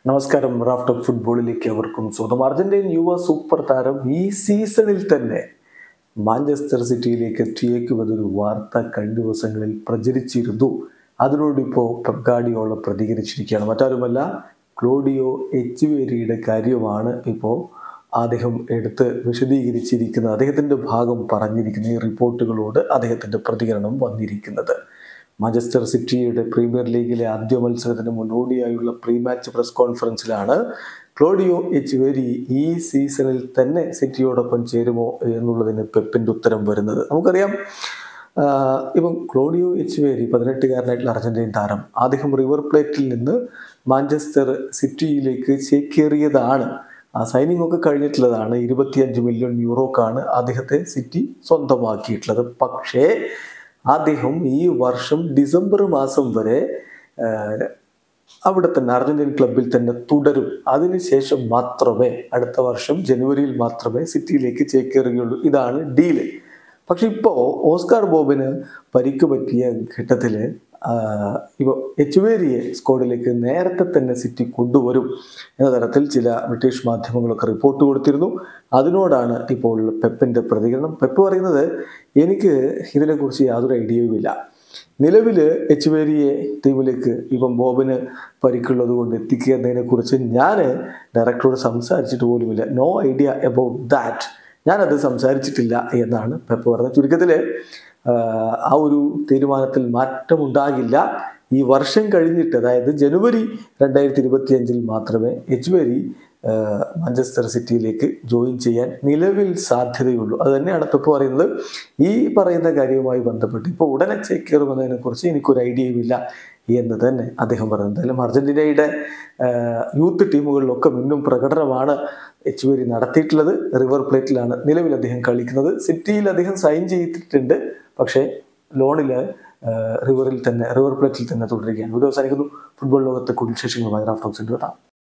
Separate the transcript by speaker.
Speaker 1: നമസ്കാരം raft of ഫുട്ബോളിലേക്ക് അവർക്കും സ്വന്തം അർജന്റീൻ യുവ സൂപ്പർ താരം ഈ സീസണിൽ തന്നെ മാഞ്ചസ്റ്റർ സിറ്റിയിലേക്ക് എത്തിയേക്കുമെന്നൊരു വാർത്ത കഴിഞ്ഞ ദിവസങ്ങളിൽ പ്രചരിച്ചിരുന്നു അതിനോടിപ്പോൾ പെപ്ഗാഡിയോള പ്രതികരിച്ചിരിക്കുകയാണ് മറ്റാരുമല്ല ക്ലോഡിയോ എച്ചുവേരിയുടെ കാര്യമാണ് ഇപ്പോൾ അദ്ദേഹം എടുത്ത് വിശദീകരിച്ചിരിക്കുന്നത് അദ്ദേഹത്തിൻ്റെ ഭാഗം പറഞ്ഞിരിക്കുന്ന ഈ റിപ്പോർട്ടുകളോട് അദ്ദേഹത്തിൻ്റെ പ്രതികരണം വന്നിരിക്കുന്നത് മാഞ്ചസ്റ്റർ സിറ്റിയുടെ പ്രീമിയർ ലീഗിലെ ആദ്യ മത്സരത്തിന് മുന്നോടിയായുള്ള പ്രീ മാച്ച് പ്രസ് കോൺഫറൻസിലാണ് ക്ലോഡിയോ എച്ചുവേരി ഈ സീസണിൽ തന്നെ സിറ്റിയോടൊപ്പം ചേരുമോ എന്നുള്ളതിന് പെപ്പിൻ്റെ ഉത്തരം വരുന്നത് നമുക്കറിയാം ആഹ് ഇപ്പം ക്ലോഡിയോ എച്ചുവേരി പതിനെട്ടുകാരനായിട്ടുള്ള അർജന്റീൻ താരം അദ്ദേഹം റിവർ പ്ലേറ്റിൽ നിന്ന് മാഞ്ചസ്റ്റർ സിറ്റിയിലേക്ക് ചേക്കേറിയതാണ് ആ സൈനിങ് ഒക്കെ കഴിഞ്ഞിട്ടുള്ളതാണ് ഇരുപത്തിയഞ്ച് മില്യൺ യൂറോക്കാണ് അദ്ദേഹത്തെ സിറ്റി സ്വന്തമാക്കിയിട്ടുള്ളത് പക്ഷേ അദ്ദേഹം ഈ വർഷം ഡിസംബർ മാസം വരെ ആഹ്, അവിടെ തന്നെ അർജന്റീൻ ക്ലബിൽ തന്നെ തുടരും അതിനുശേഷം മാത്രമേ അടുത്ത വർഷം ജനുവരിയിൽ മാത്രമേ സിറ്റിയിലേക്ക് ചേക്കേറുകയുള്ളൂ ഇതാണ് ഡീല് പക്ഷെ ഇപ്പോൾ ഓസ്കാർ ബോബിന് പരിക്ക് പറ്റിയ ഘട്ടത്തിൽ ഇപ്പോൾ എച്ചുവേരിയെ സ്ക്വാഡിലേക്ക് നേരത്തെ തന്നെ സിറ്റി കൊണ്ടുവരും എന്ന തരത്തിൽ ചില ബ്രിട്ടീഷ് മാധ്യമങ്ങളൊക്കെ റിപ്പോർട്ട് കൊടുത്തിരുന്നു അതിനോടാണ് ഇപ്പോൾ പെപ്പിൻ്റെ പ്രതികരണം പെപ്പ് പറയുന്നത് എനിക്ക് ഇതിനെക്കുറിച്ച് യാതൊരു ഐഡിയയുമില്ല നിലവിൽ എച്ചുവേരിയെ ടീമിലേക്ക് ഇപ്പം ബോബിന് പരിക്കുള്ളത് കൊണ്ട് എത്തിക്കുക എന്നതിനെക്കുറിച്ച് ഞാൻ ഡയറക്ടറോട് സംസാരിച്ചിട്ട് പോലുമില്ല നോ ഐഡിയ അബൌട്ട് ദാറ്റ് ഞാനത് സംസാരിച്ചിട്ടില്ല എന്നാണ് പെപ്പ് പറഞ്ഞത് ചുരുക്കത്തിൽ ആ ഒരു തീരുമാനത്തിൽ മാറ്റമുണ്ടാകില്ല ഈ വർഷം കഴിഞ്ഞിട്ട് അതായത് ജനുവരി രണ്ടായിരത്തി ഇരുപത്തി അഞ്ചിൽ മാത്രമേ എച്ചുവേരി മാഞ്ചസ്റ്റർ സിറ്റിയിലേക്ക് ജോയിൻ ചെയ്യാൻ നിലവിൽ സാധ്യതയുള്ളൂ അത് തന്നെയാണ് പെപ്പ് പറയുന്നത് ഈ പറയുന്ന കാര്യവുമായി ബന്ധപ്പെട്ട് ഇപ്പോൾ ഉടനെ ചേക്കേറുമെന്നതിനെക്കുറിച്ച് എനിക്കൊരു ഐഡിയയുമില്ല എന്ന് തന്നെ അദ്ദേഹം പറഞ്ഞു എന്തായാലും അർജന്റീനയുടെ ആഹ്, യൂത്ത് ടീമുകളിലൊക്കെ മുന്നും പ്രകടനമാണ് എച്ചുവേരി നടത്തിയിട്ടുള്ളത് റിവർ പ്ലേറ്റിലാണ് നിലവിൽ അദ്ദേഹം കളിക്കുന്നത് സിറ്റിയിൽ അദ്ദേഹം സൈൻ ചെയ്തിട്ടുണ്ട് പക്ഷേ ലോണിൽ റിവറിൽ തന്നെ റിവർ പ്ലേറ്റിൽ തന്നെ തുടരുകയാണ് ഇവിടെ അവസാനിക്കുന്നു ഫുട്ബോൾ ലോകത്തെ കൂടുതൽ വിശേഷങ്ങളുമായി റാഫ്റ്റോക്സിൻ്റെ വരാം